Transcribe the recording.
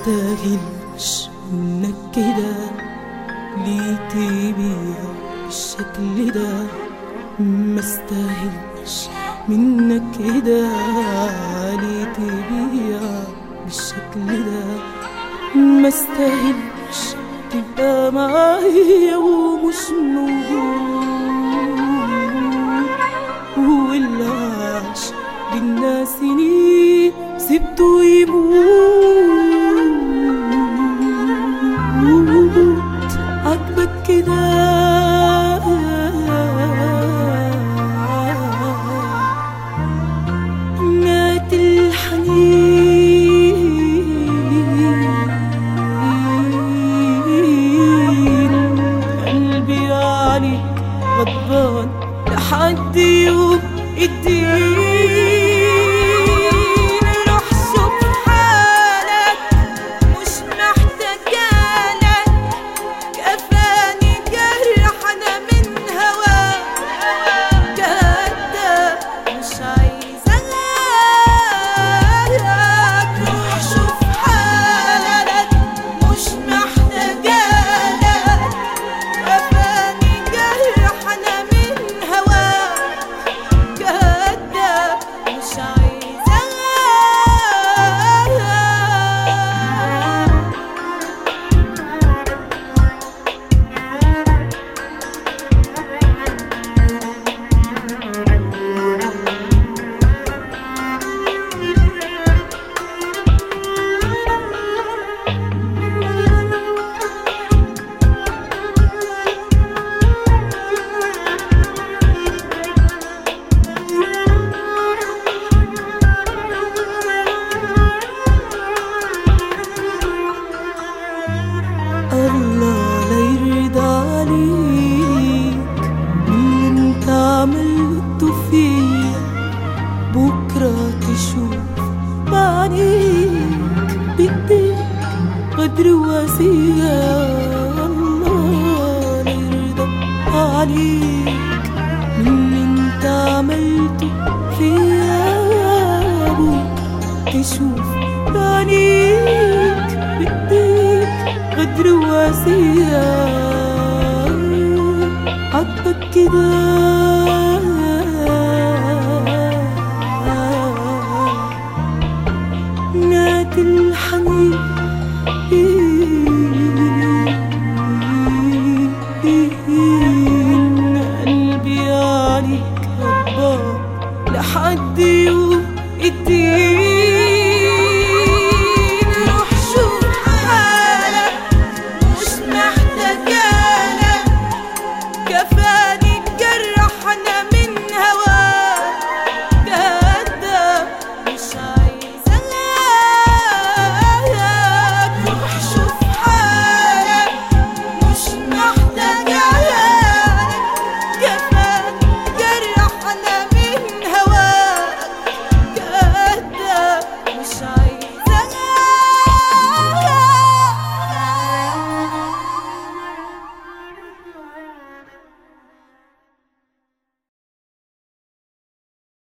استاهلش منك كده ليه تبيع بالشكل ده ما استاهلش منك كده ليه تبيع بالشكل ده ما استاهلش تبقى معايا ومش موجود واللي عاش بينا سنين سبته يموت عجبك كده مات الحنين قلبي عليك غضبان لحد يوم الدين روح شوف حالك مش محتاجالك كفاني جرح انا من هواك كده مش عايزة غيرك روح شوف حالك مش محتاجالك كفاني جرح انا من هواك كده مش عايزة غيرك الله لا يرضى عليك باللي انت عملته فيا بكرة تشوف بعينيك بايديك غدر واسية الله لا يرضى عليك باللي انت عملته فيا بكرة تشوف بعينيك بايديك غدر واسية عجبك كده